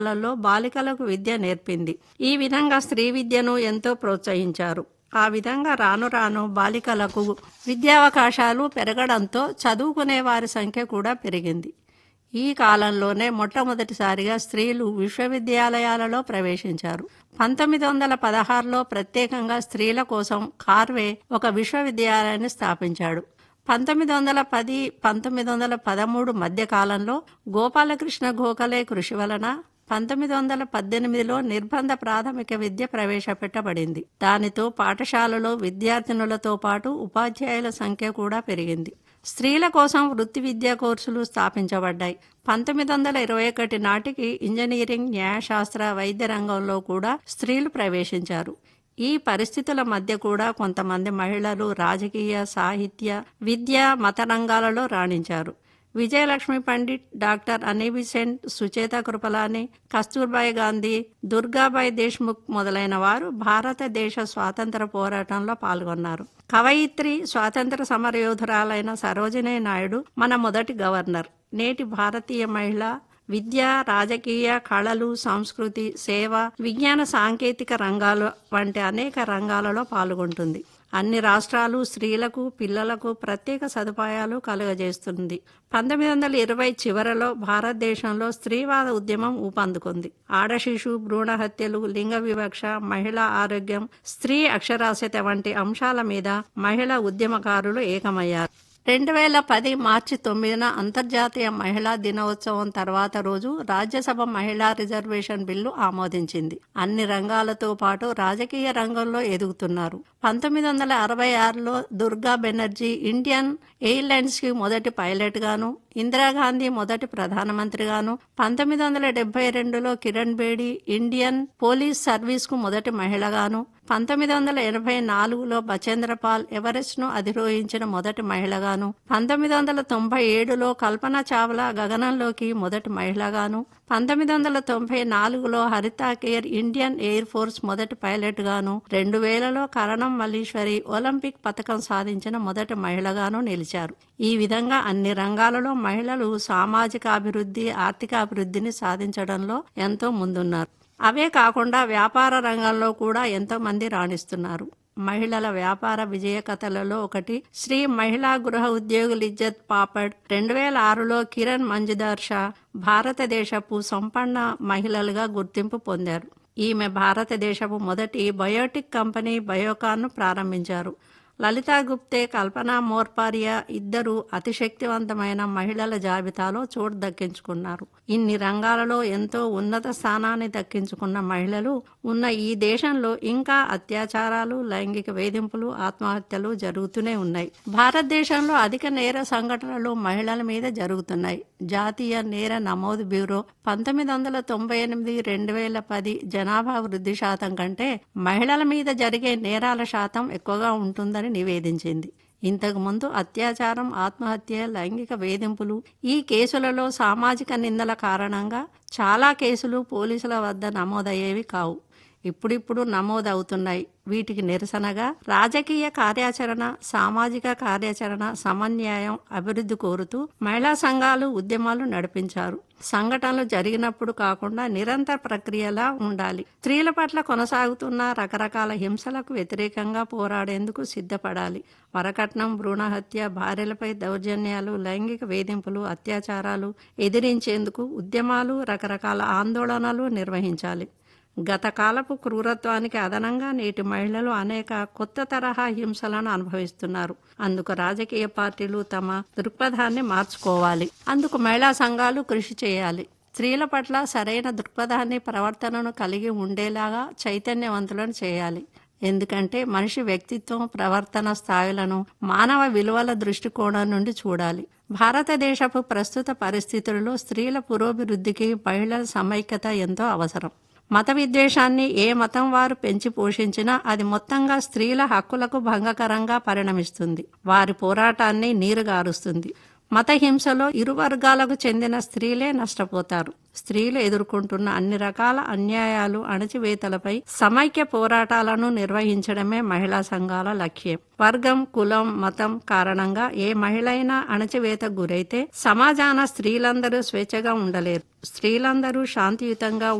లలో బాలికలకు విద్య నేర్పింది ఈ విధంగా స్త్రీ విద్యను ఎంతో ప్రోత్సహించారు ఆ విధంగా రాను రాను బాలికలకు విద్యావకాశాలు పెరగడంతో చదువుకునే వారి సంఖ్య కూడా పెరిగింది ఈ కాలంలోనే మొట్టమొదటిసారిగా స్త్రీలు విశ్వవిద్యాలయాలలో ప్రవేశించారు పంతొమ్మిది వందల పదహారులో ప్రత్యేకంగా స్త్రీల కోసం కార్వే ఒక విశ్వవిద్యాలయాన్ని స్థాపించాడు పంతొమ్మిది వందల పది పంతొమ్మిది వందల పదమూడు మధ్య కాలంలో గోపాలకృష్ణ గోఖలే కృషి వలన పంతొమ్మిది వందల పద్దెనిమిదిలో నిర్బంధ ప్రాథమిక విద్య ప్రవేశపెట్టబడింది దానితో పాఠశాలలో విద్యార్థినులతో పాటు ఉపాధ్యాయుల సంఖ్య కూడా పెరిగింది స్త్రీల కోసం వృత్తి విద్యా కోర్సులు స్థాపించబడ్డాయి పంతొమ్మిది వందల ఇరవై ఒకటి నాటికి ఇంజనీరింగ్ న్యాయశాస్త్ర వైద్య రంగంలో కూడా స్త్రీలు ప్రవేశించారు ఈ పరిస్థితుల మధ్య కూడా కొంతమంది మహిళలు రాజకీయ సాహిత్య విద్య మత రంగాలలో రాణించారు విజయలక్ష్మి పండిట్ డాక్టర్ అనిబిసెంట్ సుచేత కృపలాని కస్తూర్బాయి గాంధీ దుర్గాబాయి దేశ్ముఖ్ మొదలైన వారు భారతదేశ స్వాతంత్ర పోరాటంలో పాల్గొన్నారు కవయిత్రి స్వాతంత్ర సమరయోధురాలైన సరోజినీ నాయుడు మన మొదటి గవర్నర్ నేటి భారతీయ మహిళ విద్య రాజకీయ కళలు సంస్కృతి సేవ విజ్ఞాన సాంకేతిక రంగాలు వంటి అనేక రంగాలలో పాల్గొంటుంది అన్ని రాష్ట్రాలు స్త్రీలకు పిల్లలకు ప్రత్యేక సదుపాయాలు కలుగజేస్తుంది పంతొమ్మిది వందల ఇరవై చివరలో భారతదేశంలో స్త్రీవాద ఉద్యమం ఊపందుకుంది ఆడశిశు భ్రూణ హత్యలు లింగ వివక్ష మహిళా ఆరోగ్యం స్త్రీ అక్షరాస్యత వంటి అంశాల మీద మహిళా ఉద్యమకారులు ఏకమయ్యారు రెండు వేల పది మార్చి తొమ్మిదిన అంతర్జాతీయ మహిళా దినోత్సవం తర్వాత రోజు రాజ్యసభ మహిళా రిజర్వేషన్ బిల్లు ఆమోదించింది అన్ని రంగాలతో పాటు రాజకీయ రంగంలో ఎదుగుతున్నారు పంతొమ్మిది వందల అరవై ఆరులో దుర్గా బెనర్జీ ఇండియన్ ఎయిర్లైన్స్ కి మొదటి పైలట్ గాను ఇందిరాగాంధీ మొదటి ప్రధానమంత్రిగాను పంతొమ్మిది వందల డెబ్బై రెండులో Kiran Bedi Indian police service కు మొదటి మహిళగాను పంతొమ్మిది వందల ఎనభై నాలుగులో బచేంద్రపాల్ ఎవరెస్ట్ ను అధిరోహించిన మొదటి మహిళగాను పంతొమ్మిది వందల తొంభై ఏడులో కల్పన చావ్లా గగనంలోకి మొదటి మహిళగాను పంతొమ్మిది వందల తొంభై నాలుగులో Haritha Kaur Indian air force మొదటి పైలట్ గాను రెండు వేలలో కరణం మల్లీశ్వరి ఒలింపిక్ పథకం సాధించిన మొదటి మహిళగాను నిలిచారు ఈ విధంగా అన్ని రంగాలలో మహిళలు సామాజిక అభివృద్ధి ఆర్థిక అభివృద్ధిని సాధించడంలో ఎంతో ముందున్నారు అవే కాకుండా వ్యాపార రంగంలో కూడా ఎంతో మంది రాణిస్తున్నారు మహిళల వ్యాపార విజయ కథలలో ఒకటి శ్రీ మహిళా గృహ ఉద్యోగులు ఇజ్జత్ పాపడ్ రెండు వేల ఆరులో కిరణ్ మంజుదార్ షా భారతదేశపు సంపన్న మహిళలుగా గుర్తింపు పొందారు ఈమె భారతదేశపు మొదటి బయోటిక్ కంపెనీ బయోకాన్ను ప్రారంభించారు లలితా గుప్తే కల్పన మోర్పారియా ఇద్దరు అతిశక్తివంతమైన మహిళల జాబితాలో చోటు దక్కించుకున్నారు ఇన్ని రంగాలలో ఎంతో ఉన్నత స్థానాన్ని దక్కించుకున్న మహిళలు ఉన్న ఈ దేశంలో ఇంకా అత్యాచారాలు లైంగిక వేధింపులు ఆత్మహత్యలు జరుగుతూనే ఉన్నాయి భారతదేశంలో అధిక నేర సంఘటనలు మహిళల మీద జరుగుతున్నాయి జాతీయ నేర నమోదు బ్యూరో పంతొమ్మిది వందల తొంభై ఎనిమిది రెండు వేల పది జనాభా వృద్ధి శాతం కంటే మహిళల మీద జరిగే నేరాల శాతం ఎక్కువగా ఉంటుందని నివేదించింది ఇంతకు ముందు అత్యాచారం ఆత్మహత్య లైంగిక వేధింపులు ఈ కేసులలో సామాజిక నిందల కారణంగా చాలా కేసులు పోలీసుల వద్ద నమోదయ్యేవి కావు ఇప్పుడిప్పుడు నమోదవుతున్నాయి వీటికి నిరసనగా రాజకీయ కార్యాచరణ సామాజిక కార్యాచరణ సమన్యాయం అభివృద్ధి కోరుతూ మహిళా సంఘాలు ఉద్యమాలు నడిపించారు సంఘటనలు జరిగినప్పుడు కాకుండా నిరంతర ప్రక్రియలా ఉండాలి స్త్రీల పట్ల కొనసాగుతున్న రకరకాల హింసలకు వ్యతిరేకంగా పోరాడేందుకు సిద్ధపడాలి వరకట్నం భ్రూణ హత్య భార్యలపై దౌర్జన్యాలు లైంగిక వేధింపులు అత్యాచారాలు ఎదిరించేందుకు ఉద్యమాలు రకరకాల ఆందోళనలు నిర్వహించాలి గత కాలపు క్రూరత్వానికి అదనంగా నేటి మహిళలు అనేక కొత్త తరహా హింసలను అనుభవిస్తున్నారు అందుకు రాజకీయ పార్టీలు తమ దృక్పథాన్ని మార్చుకోవాలి అందుకు మహిళా సంఘాలు కృషి చేయాలి స్త్రీల పట్ల సరైన దృక్పథాన్ని ప్రవర్తనను కలిగి ఉండేలాగా చైతన్యవంతులను చేయాలి ఎందుకంటే మనిషి వ్యక్తిత్వం ప్రవర్తన స్థాయిలను మానవ విలువల దృష్టికోణం నుండి చూడాలి భారతదేశపు ప్రస్తుత పరిస్థితులలో స్త్రీల పురోభివృద్ధికి మహిళల సమైక్యత ఎంతో అవసరం మత విద్వేషాన్ని ఏ మతం వారు పెంచి పోషించినా అది మొత్తంగా స్త్రీల హక్కులకు భంగకరంగా పరిణమిస్తుంది వారి పోరాటాన్ని నీరుగారుస్తుంది మత హింసలో ఇరు వర్గాలకు చెందిన స్త్రీలే నష్టపోతారు స్త్రీలు ఎదుర్కొంటున్న అన్ని రకాల అన్యాయాలు అణచివేతలపై సమైక్య పోరాటాలను నిర్వహించడమే మహిళా సంఘాల లక్ష్యం వర్గం కులం మతం కారణంగా ఏ మహిళైనా అణచివేత గురైతే సమాజాన స్త్రీలందరూ స్వేచ్ఛగా ఉండలేరు స్త్రీలందరూ శాంతియుతంగా